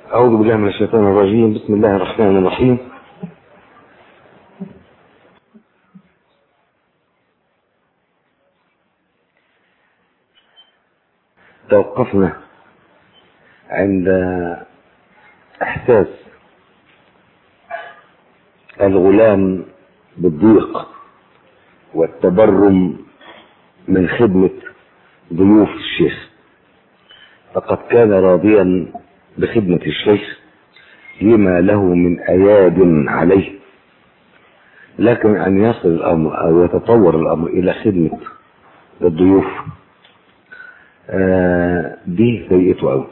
أعوذ بالله من الشيطان الرجيم بسم الله الرحمن الرحيم توقفنا عند إحساس الغلام بالضيق والتبرم من خدمة ضيوف الشيخ فقد كان راضيا بخدمة الشيخ لما له من أياد عليه لكن أن يصل الأمر أو يتطور الأمر إلى خدمة الضيوف آه دي سيئته أوي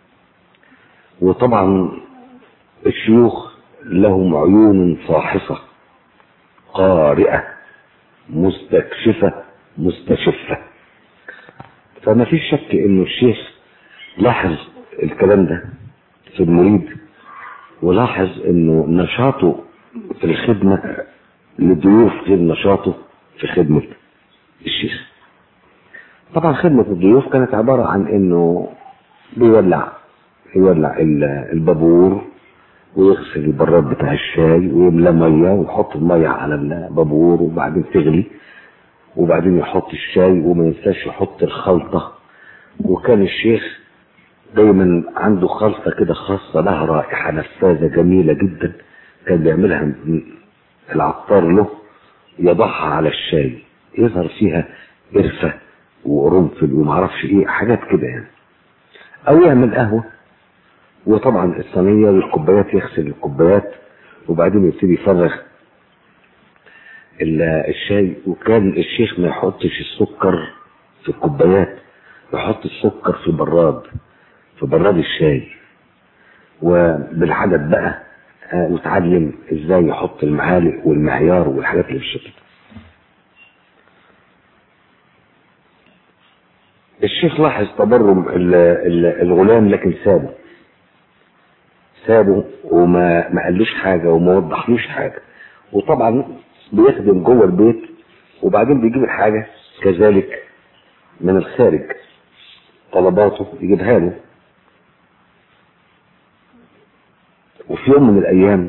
وطبعا الشيوخ لهم عيون فاحصة قارئة مستكشفة مستشفة فما فيش شك انه الشيخ لاحظ الكلام ده في المريد ولاحظ انه نشاطه في الخدمة للضيوف غير نشاطه في خدمة الشيخ طبعا خدمة الضيوف كانت عبارة عن انه بيولع يولع البابور ويغسل البراد بتاع الشاي ويملى ميه ويحط الميه على البابور وبعدين تغلي وبعدين يحط الشاي وما ينساش يحط الخلطه وكان الشيخ دايما عنده خلطه كده خاصه لها رائحه نفاذه جميله جدا كان بيعملها العطار له يضعها على الشاي يظهر فيها قرفه وقرنفل ومعرفش ايه حاجات كده يعني او يعمل قهوه وطبعا الصينيه والكوبايات يغسل الكوبايات وبعدين يبتدي يفرغ الشاي وكان الشيخ ما يحطش السكر في الكوبايات يحط السكر في براد في براد الشاي وبالعدد بقى وتعلم ازاي يحط المعالق والمعيار والحاجات اللي بالشكل الشيخ لاحظ تبرم الغلام لكن سابه سابه وما ما قالوش حاجه وما وضحلوش حاجه وطبعا بيخدم جوه البيت وبعدين بيجيب الحاجه كذلك من الخارج طلباته يجيبها له وفي يوم من الايام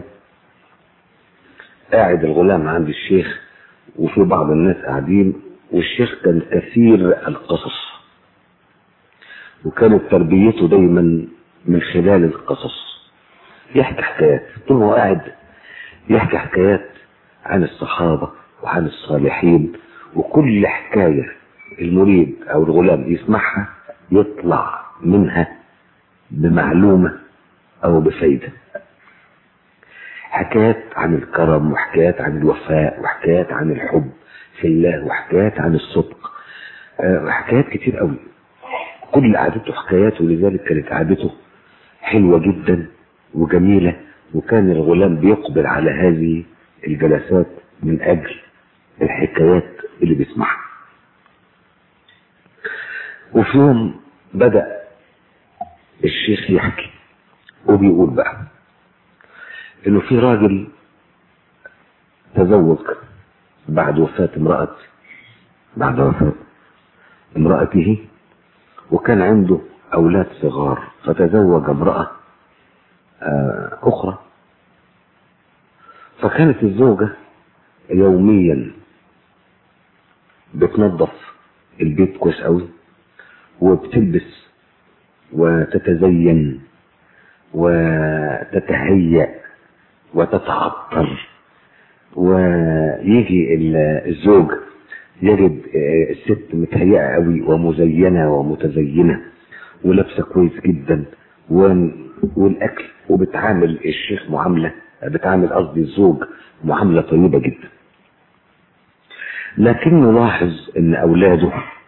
قاعد الغلام عند الشيخ وفي بعض الناس قاعدين والشيخ كان كثير القصص وكانت تربيته دايما من خلال القصص يحكي حكايات طول ما هو قاعد يحكي حكايات عن الصحابة وعن الصالحين وكل حكاية المريد أو الغلام يسمعها يطلع منها بمعلومة أو بفايدة حكايات عن الكرم وحكايات عن الوفاء وحكايات عن الحب في الله وحكايات عن الصدق حكايات كتير قوي كل قعدته حكايات ولذلك كانت قعدته حلوة جدا وجميلة وكان الغلام بيقبل على هذه الجلسات من أجل الحكايات اللي بيسمعها وفي يوم بدأ الشيخ يحكي وبيقول بقى انه في راجل تزوج بعد وفاة امرأة بعد وفاة امرأته وكان عنده أولاد صغار فتزوج امرأة أخرى فكانت الزوجة يوميا بتنظف البيت كويس قوي وبتلبس وتتزين وتتهيأ وتتعطر ويجي الزوج يجد الست متهيئة قوي ومزينة ومتزينة ولابسة كويس جدا والاكل وبتعامل الشيخ معامله بتعامل قصدي الزوج معامله طيبه جدا لكنه لاحظ ان اولاده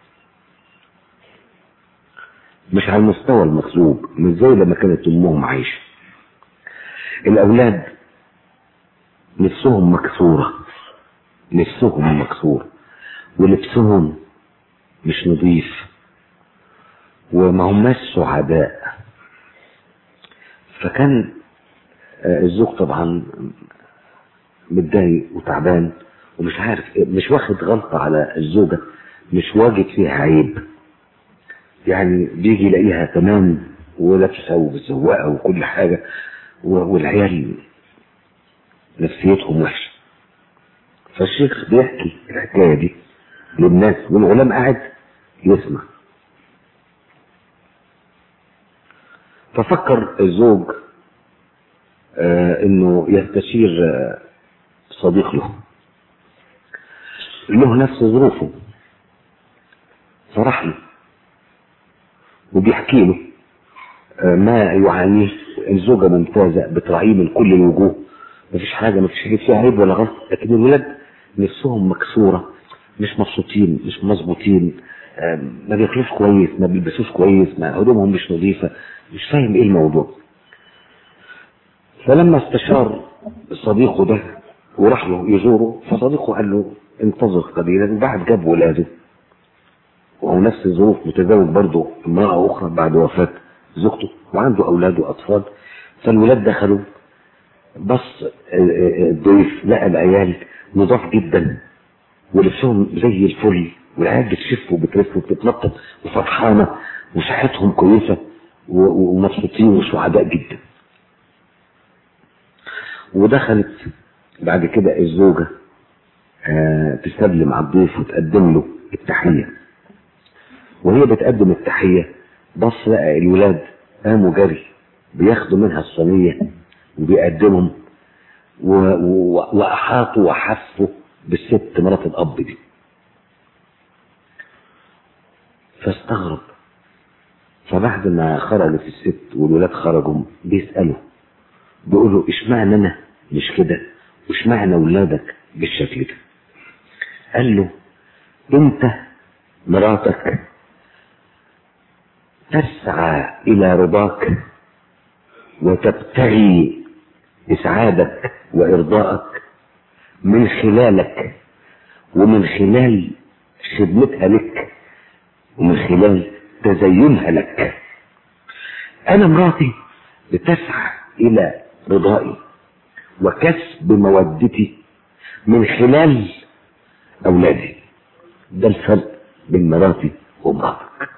مش على المستوى المطلوب مش زي لما كانت امهم عايشه الاولاد نفسهم مكسوره نفسهم مكسوره ولبسهم مش نظيف وما هماش سعداء فكان الزوج طبعا متضايق وتعبان ومش عارف مش واخد غلطة على الزوجة مش واجد فيها عيب يعني بيجي يلاقيها تمام ولابسه ومزوقه وكل حاجه و- والعيال نفسيتهم وحشه فالشيخ بيحكي الحكايه دي للناس والغلام قاعد يسمع ففكر الزوج آه انه يستشير آه صديق له له نفس ظروفه فراح له وبيحكي له آه ما يعانيه الزوجة ممتازة بتراعيه من كل الوجوه مفيش حاجة مفيش حاجة فيها عيب ولا غلط لكن الولاد نفسهم مكسورة مش مبسوطين مش مظبوطين آه ما بياكلوش كويس ما بيلبسوش كويس ما هدومهم مش نظيفة مش فاهم ايه الموضوع فلما استشار صديقه ده وراح له يزوره فصديقه قال له انتظر قليلا وبعد جاب ولاده وهو نفس الظروف متزوج برضه امرأة أخرى بعد وفاة زوجته وعنده أولاد وأطفال فالولاد دخلوا بص الضيف لقى العيال نضاف جدا ولبسهم زي الفل والعيال بتشف وبتلف وبتتنطط وفرحانة وصحتهم كويسة ومبسوطين وسعداء جدا ودخلت بعد كده الزوجة آه تسلم على الضيف وتقدم له التحية وهي بتقدم التحية بص لقى الولاد قاموا جري بياخدوا منها الصينية وبيقدمهم و... و... وأحاطوا وحفوا بالست مرات الأب دي فاستغرب فبعد ما خرجت الست والولاد خرجوا بيسألوا بيقولوا اشمعنى انا مش كده واشمعنى ولادك بالشكل ده قال له انت مراتك تسعى الى رضاك وتبتغي اسعادك وارضائك من خلالك ومن خلال خدمتها لك ومن خلال تزينها لك انا مراتي بتسعى الى رضائي وكسب مودتي من خلال اولادي ده الفرق بين مراتي ومراتك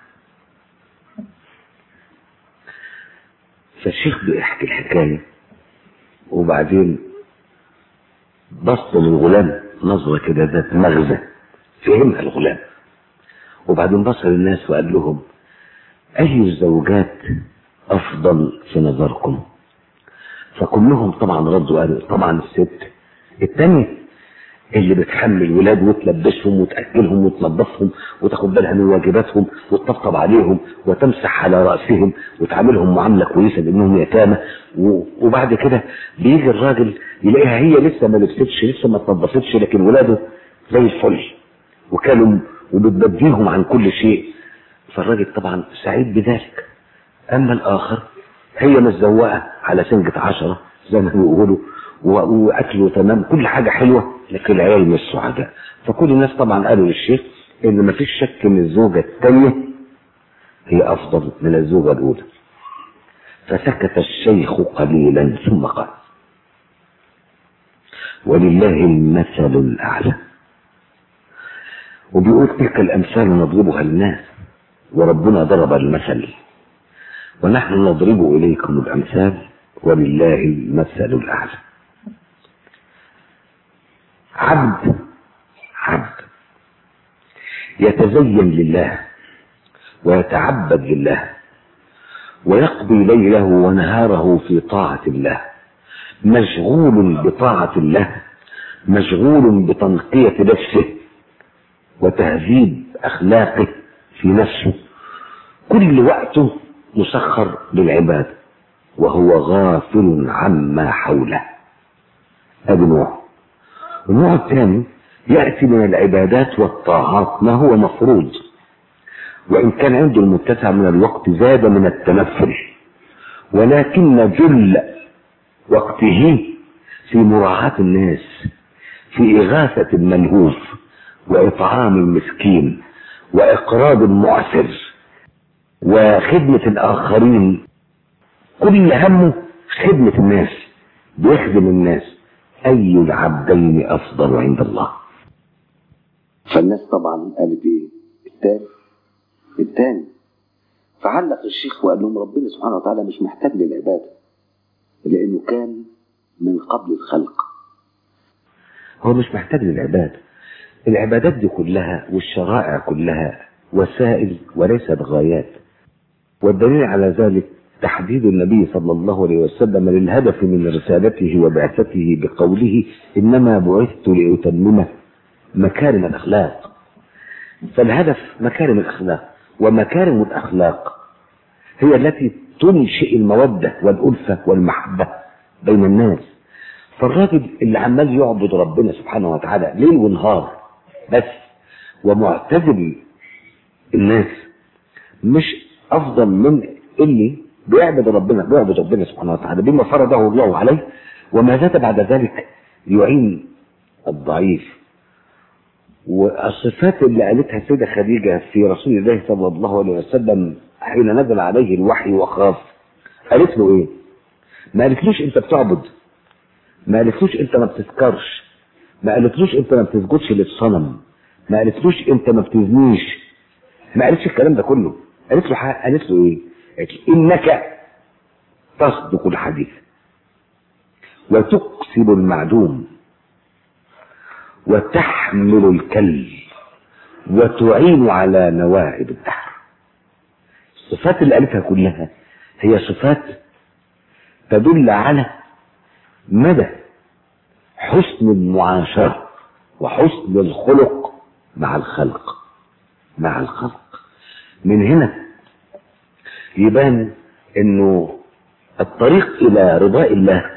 فالشيخ بيحكي الحكايه وبعدين بص للغلام نظرة كده ذات مغزى فهمها الغلام وبعدين بص للناس وقال لهم أي الزوجات أفضل في نظركم فكلهم طبعا ردوا قالوا طبعا الست التانية اللي بتحمل الولاد وتلبسهم وتأكلهم وتنظفهم وتاخد بالها من واجباتهم وتطبطب عليهم وتمسح على رأسهم وتعاملهم معاملة كويسة بأنهم يتامى وبعد كده بيجي الراجل يلاقيها هي لسه ما لبستش لسه ما تنظفتش لكن ولاده زي الفل وكانوا وبتبديهم عن كل شيء فالراجل طبعا سعيد بذلك أما الآخر هي متزوقة على سنجة عشرة زي ما بيقولوا واكله تمام كل حاجه حلوه لكن العيال مش سعداء فكل الناس طبعا قالوا للشيخ ان ما فيش شك ان الزوجه الثانيه هي افضل من الزوجه الاولى فسكت الشيخ قليلا ثم قال ولله المثل الاعلى وبيقول تلك الامثال نضربها للناس وربنا ضرب المثل ونحن نضرب اليكم الامثال ولله المثل الاعلى عبد عبد يتزين لله ويتعبد لله ويقضي ليله ونهاره في طاعة الله مشغول بطاعة الله مشغول بتنقية نفسه وتهذيب أخلاقه في نفسه كل وقته مسخر للعباد وهو غافل عما حوله ادي نوع النوع الثاني يأتي من العبادات والطاعات ما هو مفروض وإن كان عنده المتسع من الوقت زاد من التنفل ولكن جل وقته في مراعاة الناس في إغاثة الملهوف وإطعام المسكين وإقراض المعسر وخدمة الآخرين كل همه خدمة الناس بيخدم الناس أي العبدين أفضل عند الله فالناس طبعا قالت ايه التاني التاني فعلق الشيخ وقال لهم ربنا سبحانه وتعالى مش محتاج للعبادة لأنه كان من قبل الخلق هو مش محتاج للعبادة العبادات دي كلها والشرائع كلها وسائل وليست غايات والدليل على ذلك تحديد النبي صلى الله عليه وسلم للهدف من رسالته وبعثته بقوله إنما بعثت لأتمم مكارم الأخلاق فالهدف مكارم الأخلاق ومكارم الأخلاق هي التي تنشئ المودة والألفة والمحبة بين الناس فالراجل اللي عمال يعبد ربنا سبحانه وتعالى ليل ونهار بس ومعتزل الناس مش أفضل من اللي بيعبد ربنا بيعبد ربنا سبحانه وتعالى بما فرضه الله عليه وما زاد بعد ذلك يعين الضعيف والصفات اللي قالتها السيدة خديجة في رسول الله صلى الله عليه وسلم حين نزل عليه الوحي وخاف قالت له ايه ما قالتلوش انت بتعبد ما قالتلوش انت ما بتذكرش ما قالتلوش انت ما بتسجدش للصنم ما قالتلوش انت ما بتزنيش ما قالتش الكلام ده كله قالت له حق. قالت له ايه قالت له انك تصدق الحديث وتكسب المعدوم وتحمل الكل وتعين على نواعب الدهر الصفات اللي قالتها كلها هي صفات تدل على مدى حسن المعاشرة وحسن الخلق مع الخلق مع الخلق من هنا يبان انه الطريق الى رضاء الله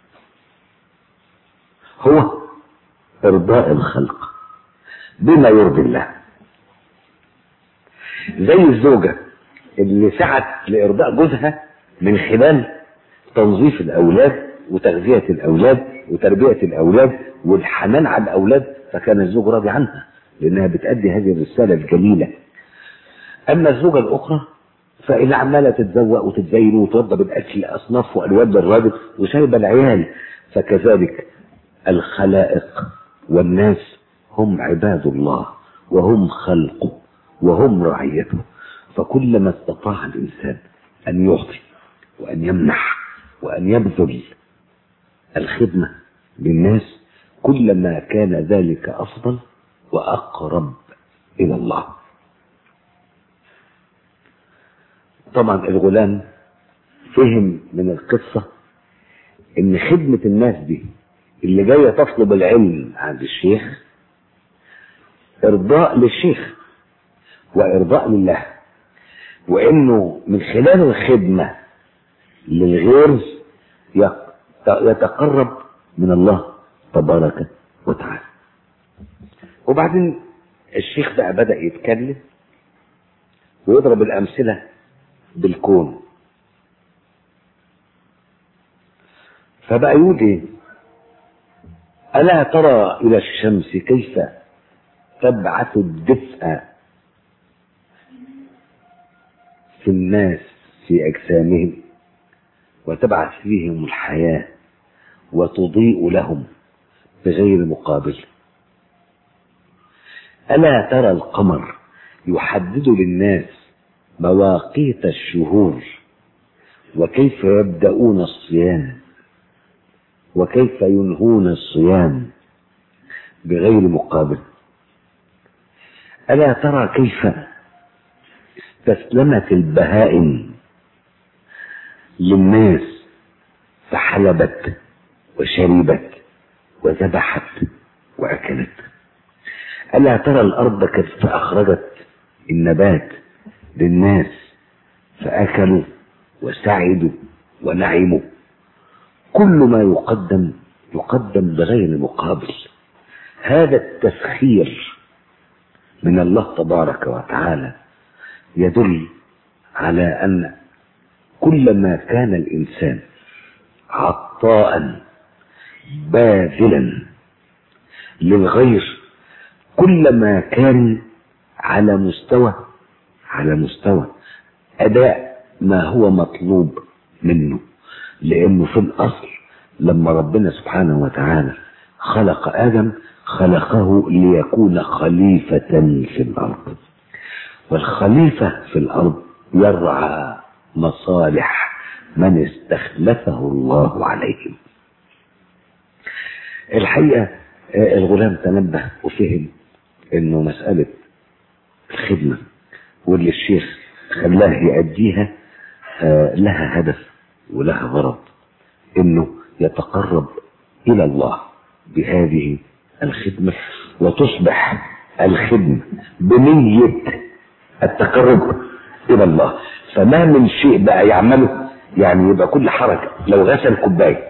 هو ارضاء الخلق بما يرضي الله زي الزوجة اللي سعت لارضاء جوزها من خلال تنظيف الاولاد وتغذية الاولاد وتربية الاولاد والحنان على الاولاد فكان الزوج راضي عنها لانها بتأدي هذه الرسالة الجميلة اما الزوجة الاخرى فاللي عمالة تتزوق وتتزين وتوضى بالاكل اصناف والوان للراجل وسايبه العيال فكذلك الخلائق والناس هم عباد الله وهم خلقه وهم رعيته فكلما استطاع الانسان ان يعطي وان يمنح وان يبذل الخدمه للناس كلما كان ذلك افضل واقرب الى الله طبعا الغلام فهم من القصه ان خدمه الناس دي اللي جايه تطلب العلم عند الشيخ ارضاء للشيخ وارضاء لله وانه من خلال الخدمه للغير يتقرب من الله تبارك وتعالى وبعدين الشيخ بقى بدا يتكلم ويضرب الامثله بالكون فبقى يقول ايه ألا ترى إلى الشمس كيف تبعث الدفء في الناس في أجسامهم وتبعث فيهم الحياة وتضيء لهم بغير مقابل ألا ترى القمر يحدد للناس مواقيت الشهور وكيف يبدأون الصيام وكيف ينهون الصيام بغير مقابل ألا ترى كيف استسلمت البهائم للناس فحلبت وشربت وذبحت وأكلت ألا ترى الأرض كيف أخرجت النبات للناس فأكلوا وسعدوا ونعموا كل ما يقدم يقدم بغير مقابل هذا التسخير من الله تبارك وتعالى يدل على ان كلما كان الانسان عطاء باذلا للغير كلما كان على مستوى على مستوى اداء ما هو مطلوب منه لانه في الاصل لما ربنا سبحانه وتعالى خلق ادم خلقه ليكون خليفة في الارض والخليفة في الارض يرعى مصالح من استخلفه الله عليهم الحقيقة آه، الغلام تنبه وفهم انه مسألة الخدمة واللي الشيخ خلاه يأديها آه، لها هدف ولها غرض انه يتقرب الى الله بهذه الخدمة وتصبح الخدمة بنية التقرب الى الله فما من شيء بقى يعمله يعني يبقى كل حركة لو غسل كوباية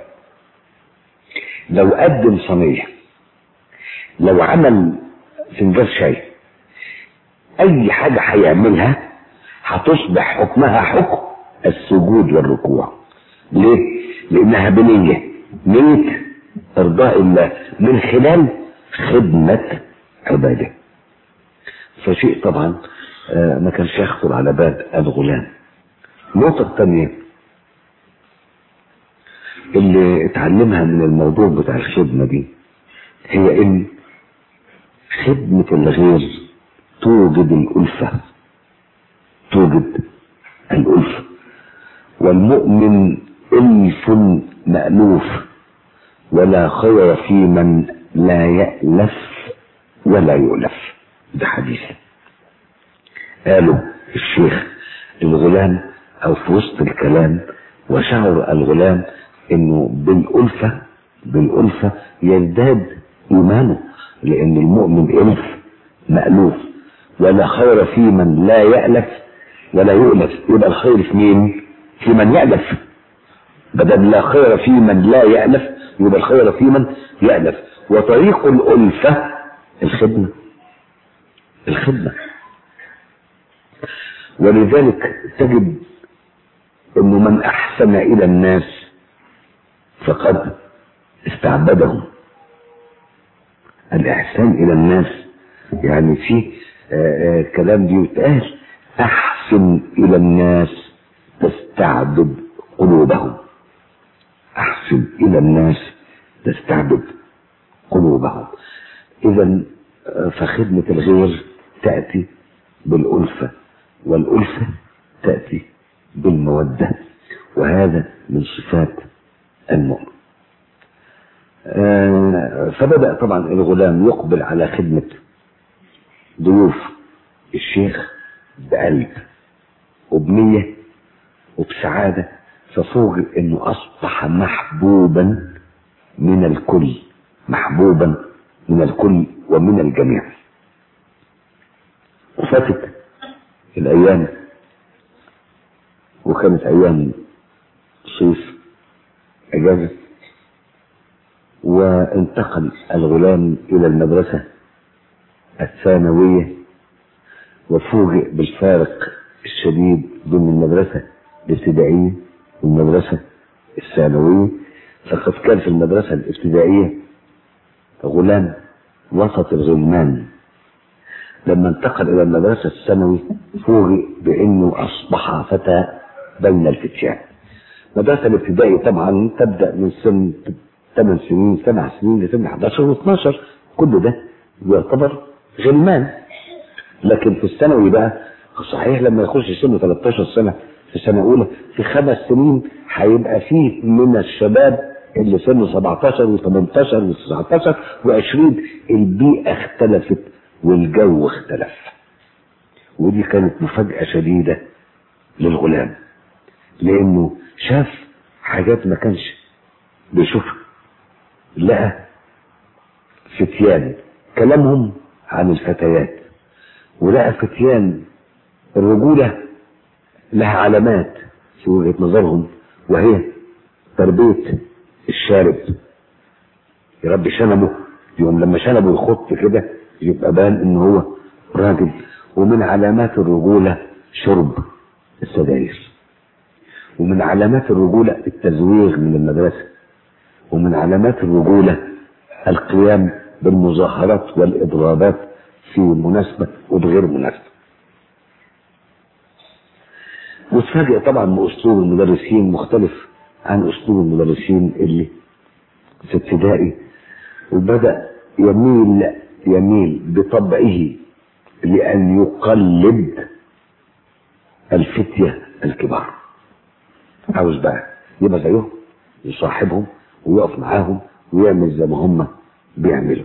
لو قدم صينية لو عمل فنجان شاي اي حاجة هيعملها هتصبح حكمها حكم السجود والركوع ليه لانها بنية نية ارضاء الله من خلال خدمة عباده فشيء طبعا آه، ما كانش يخطر على بال الغلام النقطة الثانية اللي اتعلمها من الموضوع بتاع الخدمة دي هي ان خدمة الغير توجد الألفة توجد الألفة والمؤمن ألف مألوف ولا خير في من لا يألف ولا يؤلف ده حديث قالوا الشيخ الغلام أو في وسط الكلام وشعر الغلام انه بالألفة بالألفة يزداد إيمانه لأن المؤمن ألف مألوف ولا خير في من لا يألف ولا يؤلف يبقى الخير في مين؟ في من يألف بدل لا خير في من لا يألف يبقى الخير في من يألف وطريق الألفة الخدمة الخدمة ولذلك تجد انه من احسن الى الناس فقد استعبدهم الاحسان الى الناس يعني في آه، آه، كلام بيتقال احسن الى الناس تستعبد قلوبهم احسن الى الناس تستعبد قلوبهم اذا آه، فخدمة الغير تأتي بالألفة والألفة تأتي بالمودة وهذا من صفات المؤمن آه، فبدأ طبعا الغلام يقبل على خدمة ضيوف الشيخ بقلب وبنية وبسعادة ففوجئ انه اصبح محبوبا من الكل محبوبا من الكل ومن الجميع وفاتت الايام وكانت ايام صيف اجازه وانتقل الغلام الى المدرسه الثانويه وفوجئ بالفارق الشديد بين المدرسه الابتدائيه والمدرسه الثانويه فقد كان في المدرسه الابتدائيه غلام وسط الغلمان لما انتقل الى المدرسه الثانوي فوجئ بانه اصبح فتى بين الفتيان المدرسه الابتدائي طبعا تبدا من سن 8 سنين 7 سنين لسن 11 و12 كل ده يعتبر غلمان لكن في الثانوي بقى صحيح لما يخش سنه 13 سنه في سنه اولى في خمس سنين هيبقى فيه من الشباب اللي سنه 17 و18 و19 و20 البيئه اختلفت والجو اختلف ودي كانت مفاجاه شديده للغلام لانه شاف حاجات ما كانش بيشوفها لقى فتيان كلامهم عن الفتيات ولقى فتيان الرجولة لها علامات في وجهة نظرهم وهي تربية الشارب يربي شنبه يوم لما شنبه يخط كده يبقى بان ان هو راجل ومن علامات الرجولة شرب السجاير ومن علامات الرجولة التزويغ من المدرسة ومن علامات الرجولة القيام بالمظاهرات والإضرابات في مناسبة وبغير مناسبة وتفاجئ طبعا بأسلوب المدرسين مختلف عن أسلوب المدرسين اللي في ابتدائي وبدأ يميل يميل بطبعه لأن يقلد الفتية الكبار عاوز بقى يبقى زيهم يصاحبهم ويقف معاهم ويعمل زي ما هم بيعملوا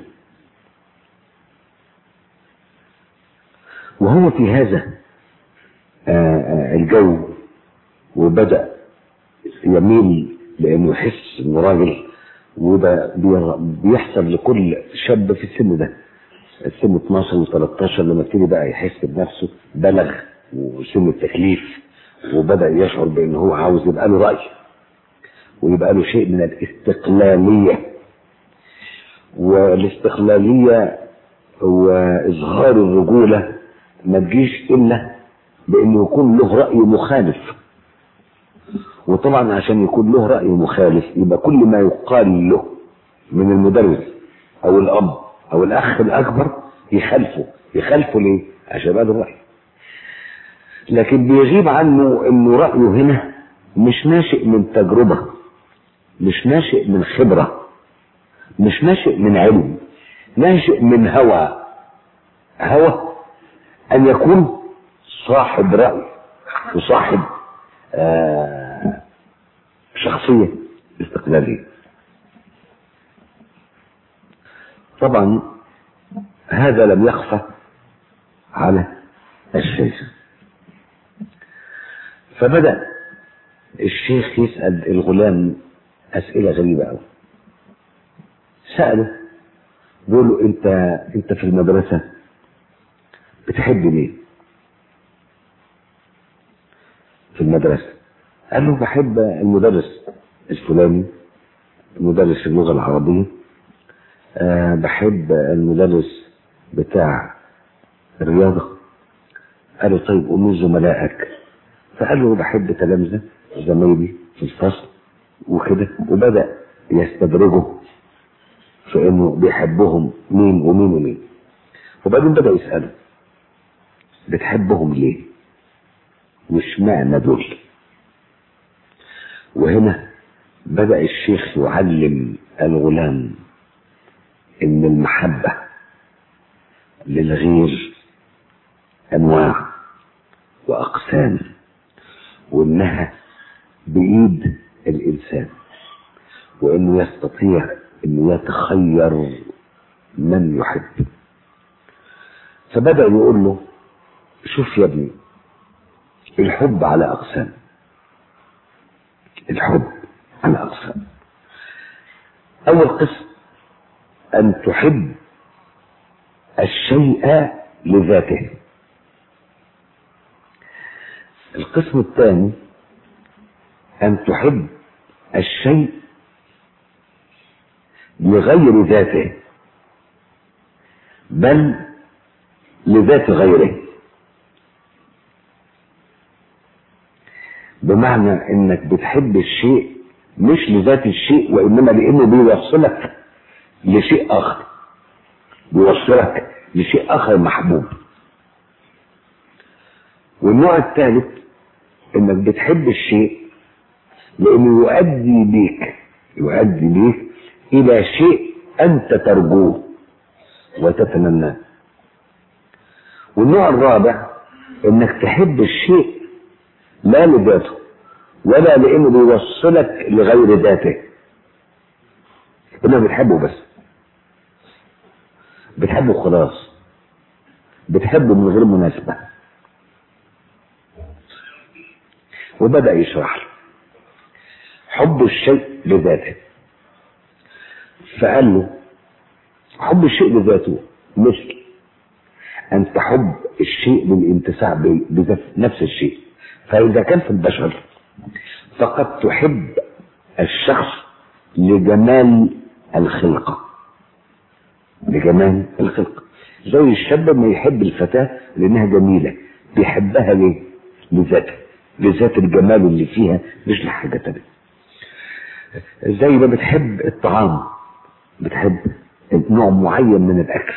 وهو في هذا آه، آه، الجو وبدأ يميل لأنه يحس إنه راجل وده بي- بيحصل لكل شاب في السن ده السن 12 و13 لما يبتدي بقى يحس بنفسه بلغ وسن التكليف وبدأ يشعر بأنه هو عاوز يبقى له رأي ويبقى له شيء من الاستقلالية والاستقلالية وإظهار الرجولة ما تجيش إلا بأنه يكون له رأي مخالف وطبعا عشان يكون له رأي مخالف يبقى كل ما يقال له من المدرس أو الأب أو الأخ الأكبر يخالفه يخالفه ليه؟ عشان يبقى له رأي لكن بيغيب عنه انه رأيه هنا مش ناشئ من تجربة مش ناشئ من خبرة مش ناشئ من علم ناشئ من هوى هوى ان يكون صاحب رأي وصاحب آه شخصية استقلالية طبعا هذا لم يخفى على الشيخ فبدأ الشيخ يسأل الغلام أسئلة غريبة أوي سأله بيقول له أنت أنت في المدرسة بتحب مين؟ في المدرسة قال له بحب المدرس الفلاني مدرس اللغة العربية أه بحب المدرس بتاع الرياضة قال له طيب ومين زملائك؟ فقال له بحب تلامذة زمايلي في الفصل وكده وبدأ يستدرجه في انه بيحبهم مين ومين ومين وبعدين بدأ يسأله بتحبهم ليه؟ مش معنى دول وهنا بدأ الشيخ يعلم الغلام ان المحبة للغير انواع واقسام وانها بايد الانسان وانه يستطيع انه يتخير من يحب فبدا يقول له شوف يا ابني الحب على اقسام الحب على اقسام اول قسم ان تحب الشيء لذاته القسم الثاني أن تحب الشيء لغير ذاته بل لذات غيره بمعنى انك بتحب الشيء مش لذات الشيء وانما لانه بيوصلك لشيء اخر بيوصلك لشيء اخر محبوب والنوع الثالث انك بتحب الشيء لانه يؤدي بيك يؤدي بيك الى شيء انت ترجوه وتتمناه والنوع الرابع انك تحب الشيء لا لذاته ولا لانه بيوصلك لغير ذاته انك بتحبه بس بتحبه خلاص بتحبه من غير مناسبه وبدأ يشرح له حب الشيء لذاته فقال له حب الشيء لذاته مثل أن تحب الشيء للانتفاع بذات نفس الشيء فإذا كان في البشر فقد تحب الشخص لجمال الخلقة لجمال الخلقة زي الشاب ما يحب الفتاة لأنها جميلة بيحبها ليه؟ لذاتها لذات الجمال اللي فيها مش لحاجة تانية زي ما بتحب الطعام بتحب نوع معين من الأكل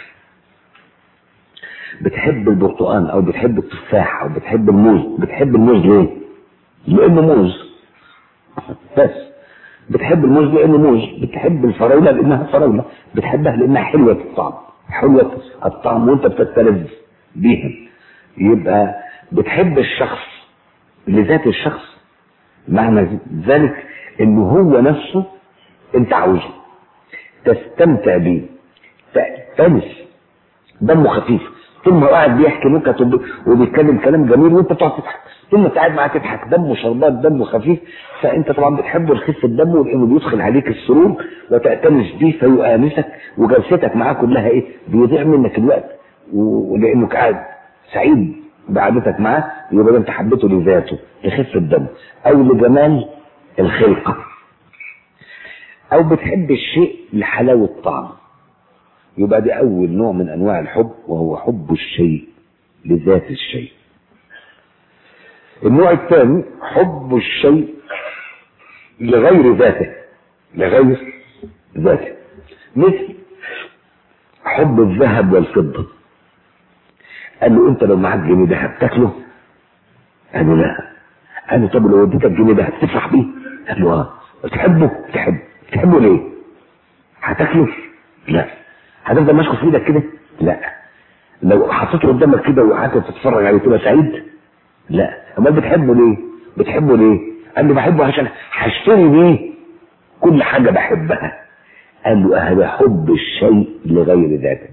بتحب البرتقال أو بتحب التفاح أو بتحب الموز بتحب الموز ليه؟ لأنه موز بس بتحب الموز لأنه موز بتحب الفراولة لأنها فراولة بتحبها لأنها حلوة الطعم حلوة الطعم وأنت بتتلذذ بيها يبقى بتحب الشخص لذات الشخص معنى ذلك انه هو نفسه انت عاوزه تستمتع بيه تأنس دمه خفيف طول ما هو قاعد بيحكي نكت وب- وبيتكلم كلام جميل وانت تقعد تضحك طول ما انت قاعد معاه تضحك دمه شربات دمه خفيف فانت طبعا بتحبه لخفه دمه لانه بيدخل عليك السرور وتأتنس بيه فيؤانسك وجلستك معاه كلها ايه بيضيع منك الوقت و- ولانك قاعد سعيد بقعدتك معاه يبقى ده انت حبيته لذاته لخفه دمه او لجمال الخلقه او بتحب الشيء لحلاوه طعمه يبقى دي اول نوع من انواع الحب وهو حب الشيء لذات الشيء النوع الثاني حب الشيء لغير ذاته لغير ذاته مثل حب الذهب والفضة قال له انت لو معاك جنيه دهب تاكله قال له لا قال له طب لو اديتك جنيه دهب تفرح بيه قال له اه تحبه تحب تحبه ليه هتاكله لا هتفضل ماسكه في ايدك كده لا لو حطيته قدامك كده وقعدت تتفرج عليه تبقى سعيد لا امال بتحبه ليه بتحبه ليه قال لي بحبه عشان هشتري بيه كل حاجه بحبها قال له هذا حب الشيء لغير ذاته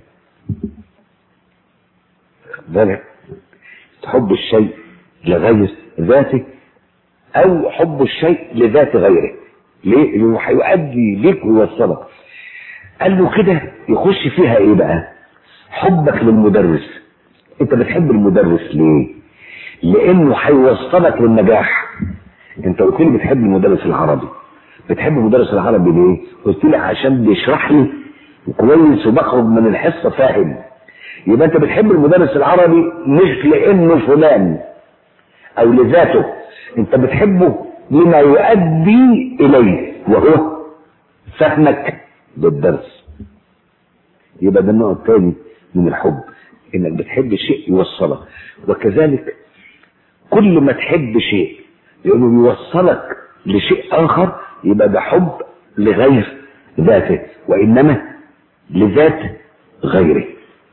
بالك حب الشيء لغير ذاته او حب الشيء لذات غيره ليه لانه هيؤدي ليك ويوصلك قال له كده يخش فيها ايه بقى حبك للمدرس انت بتحب المدرس ليه لانه هيوصلك للنجاح انت قلت لي بتحب المدرس العربي بتحب المدرس العربي ليه قلت لي عشان بيشرح لي كويس وبخرج من الحصه فاهم يبقى انت بتحب المدرس العربي مش لانه فلان او لذاته انت بتحبه لما يؤدي اليه وهو فهمك للدرس يبقى ده النوع الثاني من الحب انك بتحب شيء يوصلك وكذلك كل ما تحب شيء لانه يوصلك لشيء اخر يبقى ده حب لغير ذاته وانما لذات غيره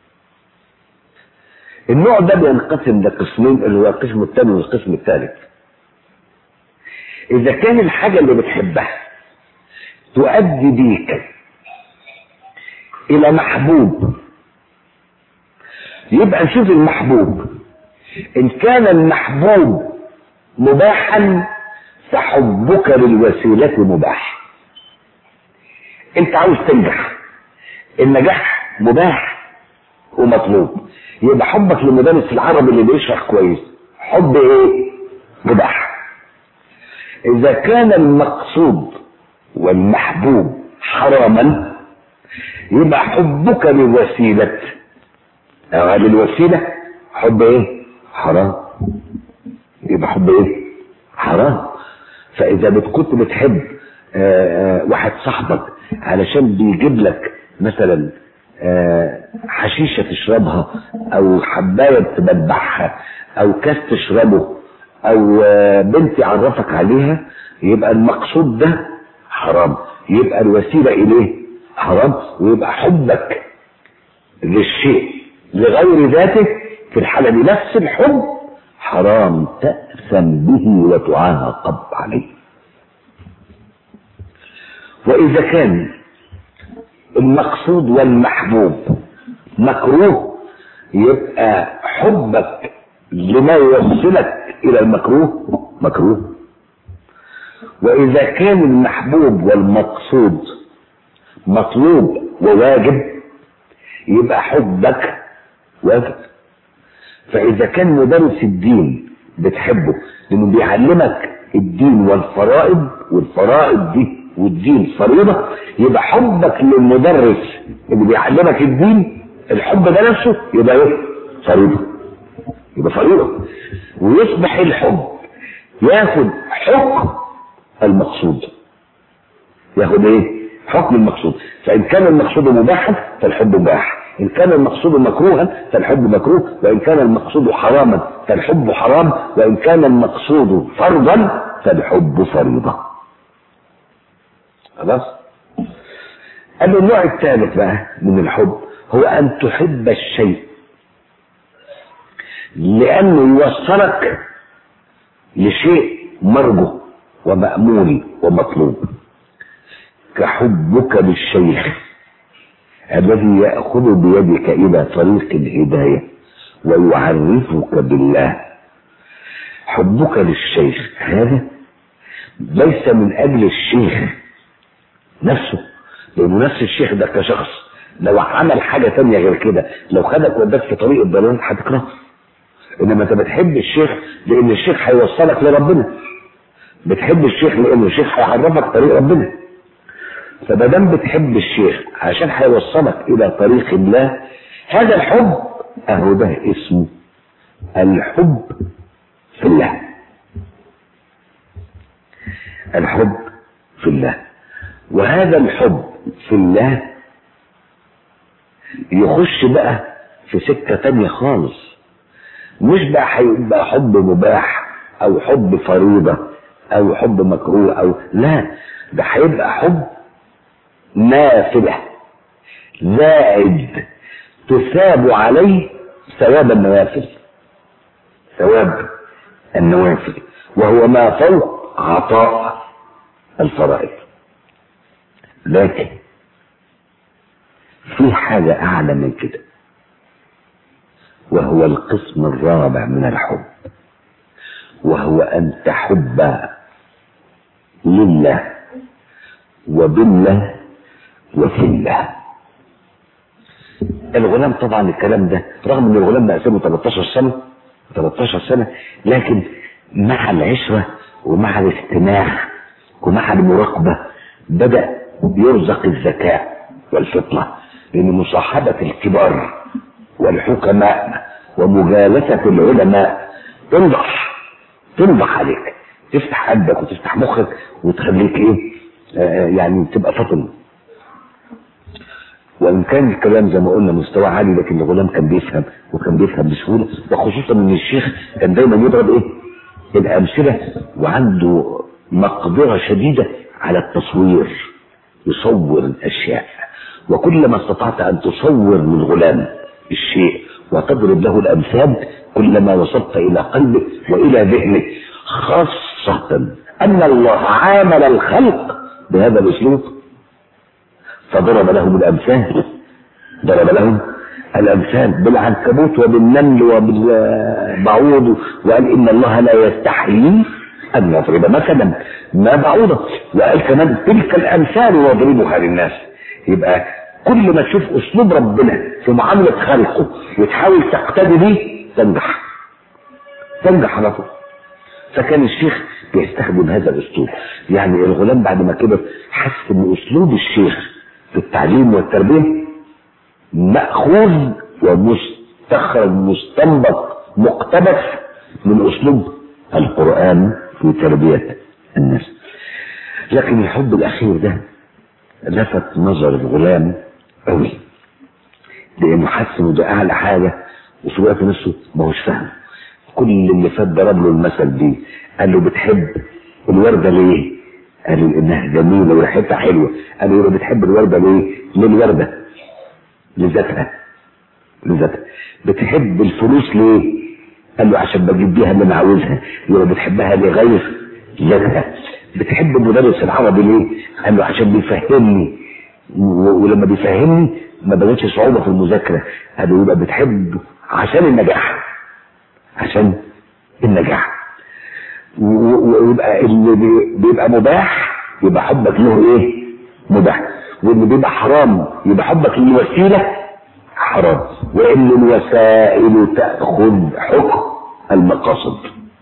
النوع ده بينقسم لقسمين اللي هو القسم الثاني والقسم الثالث اذا كان الحاجه اللي بتحبها تؤدي بيك الى محبوب يبقى نشوف المحبوب ان كان المحبوب مباحا فحبك للوسيلة مباح انت عاوز تنجح النجاح مباح ومطلوب يبقى حبك للمدرس العربي اللي بيشرح كويس حب ايه مباح اذا كان المقصود والمحبوب حراما يبقى حبك للوسيلة أو للوسيلة حب ايه حرام يبقى حب ايه حرام فاذا بت- كنت بتحب آه، آه، واحد صاحبك علشان بيجيب لك مثلا آه، حشيشة تشربها او حباية تبدعها او كاس تشربه او آه، بنت يعرفك عليها يبقى المقصود ده حرام يبقى الوسيلة اليه حرام ويبقى حبك للشيء لغير ذاته في الحالة دي نفس الحب حرام تأثم به وتعاقب عليه وإذا كان المقصود والمحبوب مكروه يبقى حبك لما يوصلك إلى المكروه مكروه وإذا كان المحبوب والمقصود مطلوب وواجب يبقى حبك واجب فإذا كان مدرس الدين بتحبه لأنه بيعلمك الدين والفرائض والفرائض دي والدين فريضة يبقى حبك للمدرس اللي بيعلمك الدين الحب ده نفسه يبقى ايه؟ فريضة يبقى فريضة ويصبح الحب ياخد حكم المقصود ياخد ايه؟ حكم المقصود فإن كان المقصود مباحا فالحب مباح إن كان المقصود مكروها فالحب مكروه وإن كان المقصود حراما فالحب حرام وإن كان المقصود فرضا فالحب فريضة خلاص قال النوع الثالث بقى من الحب هو أن تحب الشيء لأنه يوصلك لشيء مرجو ومأمول ومطلوب كحبك للشيخ الذي يأخذ بيدك إلى طريق الهداية ويعرفك بالله حبك للشيخ هذا ليس من أجل الشيخ نفسه لأنه نفس الشيخ ده كشخص لو عمل حاجة تانية غير كده لو خدك وداك في طريق الضلال هتكرهه انما انت بتحب الشيخ لان الشيخ هيوصلك لربنا بتحب الشيخ لان الشيخ هيعرفك طريق ربنا فما دام بتحب الشيخ عشان هيوصلك الى طريق الله هذا الحب اهو ده اسمه الحب في الله الحب في الله وهذا الحب في الله يخش بقى في سكة تانية خالص مش بقى هيبقى حب مباح او حب فريضة او حب مكروه او لا ده هيبقى حب نافلة زائد تثاب عليه ثواب النوافل ثواب النوافل وهو ما فوق عطاء الفرائض لكن في حاجة أعلى من كده وهو القسم الرابع من الحب وهو أن تحب لله وبالله وفي الله الغلام طبعا الكلام ده رغم ان الغلام بقى سنه 13 سنه 13 سنه لكن مع العشره ومع الاستماع ومع المراقبه بدا يرزق الذكاء والفطنه لان مصاحبه الكبار والحكماء ومجالسه العلماء تنضح تنضح عليك تفتح قلبك وتفتح مخك وتخليك ايه آه يعني تبقى فطن وان كان الكلام زي ما قلنا مستوى عالي لكن الغلام كان بيفهم وكان بيفهم بسهوله وخصوصا ان الشيخ كان دايما يضرب ايه الامثله وعنده مقدره شديده على التصوير يصور الاشياء وكلما استطعت ان تصور للغلام الشيء وتضرب له الامثال كلما وصلت الى قلبه والى ذهنه خاصه ان الله عامل الخلق بهذا الاسلوب فضرب لهم الامثال ضرب لهم الامثال بالعنكبوت وبالنمل وبالبعوض وقال ان الله لا يستحيي ان يضرب مثلا ما بعوضه وقال كمان تلك الامثال واضربها للناس يبقى كل ما تشوف اسلوب ربنا في معامله خلقه وتحاول تقتدي بيه تنجح تنجح على طول فكان الشيخ بيستخدم هذا الاسلوب يعني الغلام بعد ما كبر حس ان اسلوب الشيخ في التعليم والتربيه ماخوذ ومستخرج مستنبط مقتبس من اسلوب القران في تربيه الناس لكن الحب الاخير ده لفت نظر الغلام قوي لانه حس انه ده اعلى حاجه وفي الوقت نفسه ما هوش فاهم كل اللي فات ضرب له المثل دي قال له بتحب الورده ليه؟ قال له انها جميله وريحتها حلوه قال له بتحب الورده ليه؟ ليه الورده؟ لذاتها لذاتها بتحب الفلوس ليه؟ قال له عشان بجيب بيها اللي انا عاوزها يبقى بتحبها لغير ذاتها بتحب مدرس العربي ليه؟ قال له عشان بيفهمني ولما بيفهمني ما بلاقيش صعوبه في المذاكره قال له يبقى بتحب عشان النجاح عشان النجاح ويبقى اللي بيبقى مباح يبقى حبك له ايه مباح واللي بيبقى حرام يبقى حبك للوسيله حرام وان الوسائل تاخذ حكم المقاصد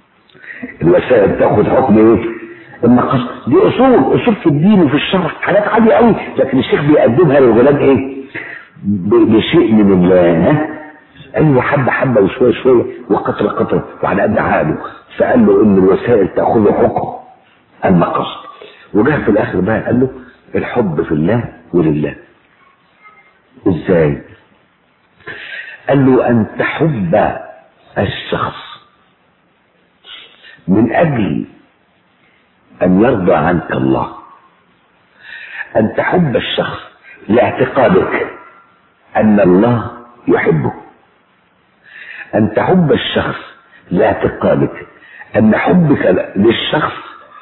الوسائل تاخذ حكم ايه المقاصد دي اصول اصول في الدين وفي الشرع حاجات عاليه قوي لكن الشيخ بيقدمها للغلام ايه بشيء من الله ايوه حبه حبه وشويه شويه وقطره قطره وعلى قد عقله فقال له ان الوسائل تاخذ حكم المقاصد وجه في الاخر بقى قال له الحب في الله ولله ازاي قال له ان تحب الشخص من اجل ان يرضى عنك الله ان تحب الشخص لاعتقادك ان الله يحبه ان تحب الشخص لاعتقادك ان حبك للشخص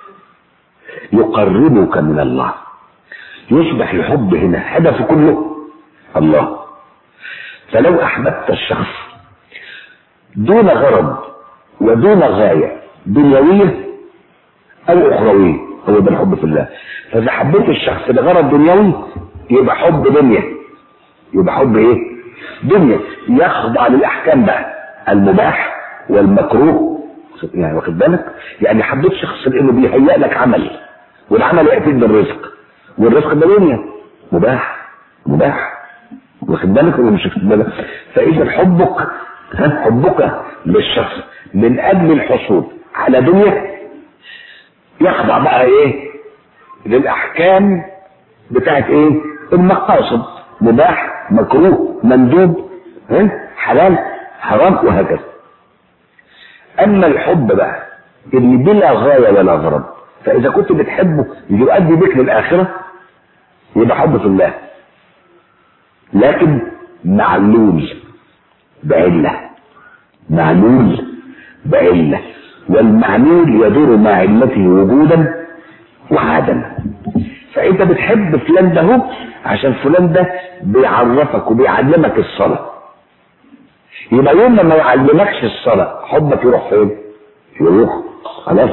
يقربك من الله يصبح الحب هنا هدفه كله الله فلو احببت الشخص دون غرض ودون غايه دنيويه او اخرويه هو ده الحب في الله فاذا حبيت الشخص لغرض دنيوي يبقى حب دنيا يبقى حب ايه دنيا يخضع للاحكام بقى المباح والمكروه يعني واخد بالك يعني حبيت شخص لانه بيهيئ لك عمل والعمل ياتيك بالرزق والرزق ده دنيا مباح مباح واخد بالك ولا مش واخد بالك فاذا حبك ها حبك للشخص من اجل الحصول على دنيا يخضع بقى ايه للاحكام بتاعت ايه المقاصد مباح مكروه مندوب ها حلال حرام وهكذا اما الحب بقى اللي بلا غايه ولا غرض فاذا كنت بتحبه يؤدي بك للاخره يبقى حب في الله لكن معلول بعله معلول بعله والمعلول يدور مع علته وجودا وعدما فانت بتحب فلان ده هو عشان فلان ده بيعرفك وبيعلمك الصلاه يبقى يوم ما يعلمكش الصلاه حبك يروح فين؟ يروح خلاص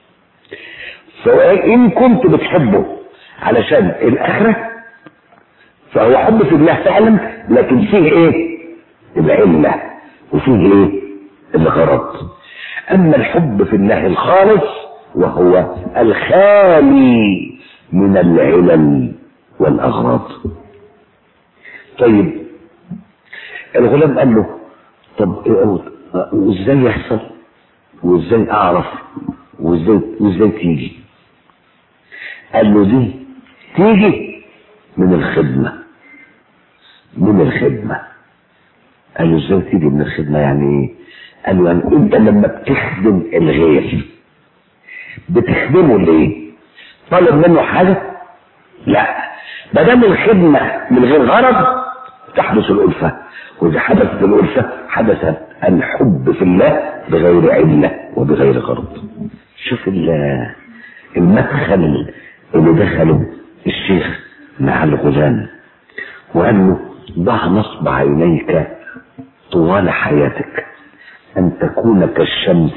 فإن كنت بتحبه علشان الآخرة فهو حب في الله فعلا لكن فيه إيه؟ العلة وفيه إيه؟ الغرض أما الحب في الله الخالص وهو الخالي من العلل والأغراض طيب الغلام قال له طب وازاي يحصل وازاي اعرف وازاي وازاي تيجي قال له دي تيجي من الخدمة من الخدمة قال له ازاي تيجي من الخدمة يعني ايه قال له يعني انت لما بتخدم الغير بتخدمه ليه طالب منه حاجة لا ما دام الخدمة من غير غرض تحدث الألفة وإذا حدثت الألفة حدث الحب في الله بغير علة وبغير غرض شوف المدخل اللي دخله الشيخ مع الغلام وقال له ضع نصب عينيك طوال حياتك أن تكون كالشمس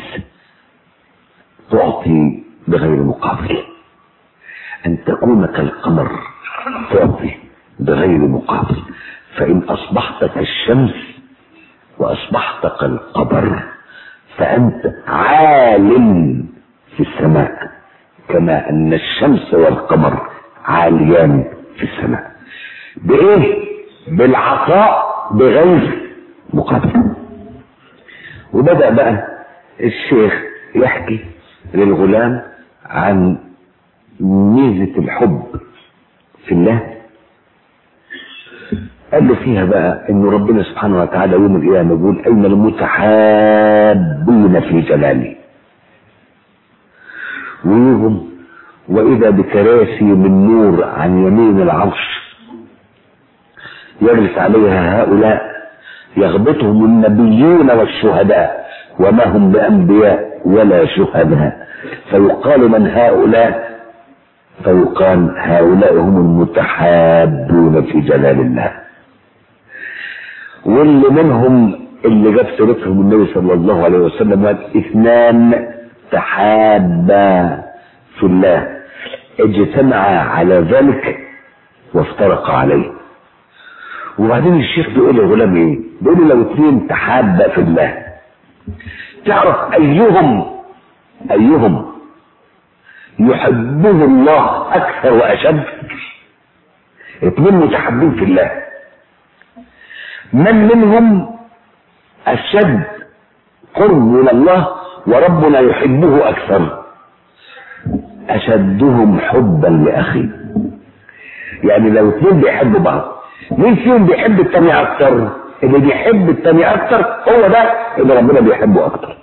تعطي بغير مقابل أن تكون كالقمر تعطي بغير مقابل فإن أصبحت كالشمس وأصبحت كالقمر فأنت عالم في السماء كما أن الشمس والقمر عاليان في السماء بإيه؟ بالعطاء بغير مقابل وبدأ بقى الشيخ يحكي للغلام عن ميزة الحب في الله قال له فيها بقى ان ربنا سبحانه وتعالى يوم القيامه يقول اين المتحابين في جلالي ويهم واذا بكراسي من نور عن يمين العرش يجلس عليها هؤلاء يغبطهم النبيون والشهداء وما هم بانبياء ولا شهداء فيقال من هؤلاء فيقال هؤلاء هم المتحابون في جلال الله واللي منهم اللي جاب سيرتهم النبي صلى الله عليه وسلم قال اثنان تحابا في الله اجتمعا على ذلك وافترقا عليه وبعدين الشيخ بيقول للغلام ايه؟ بيقول له لو اثنين تحابا في الله تعرف ايهم ايهم يحبه الله اكثر واشد اثنين متحابين في الله من منهم اشد قرب من الله وربنا يحبه اكثر اشدهم حبا لاخيه يعني لو اثنين بيحبوا بعض مين فيهم بيحب التاني اكتر اللي بيحب التاني اكتر هو ده اللي ربنا بيحبه اكتر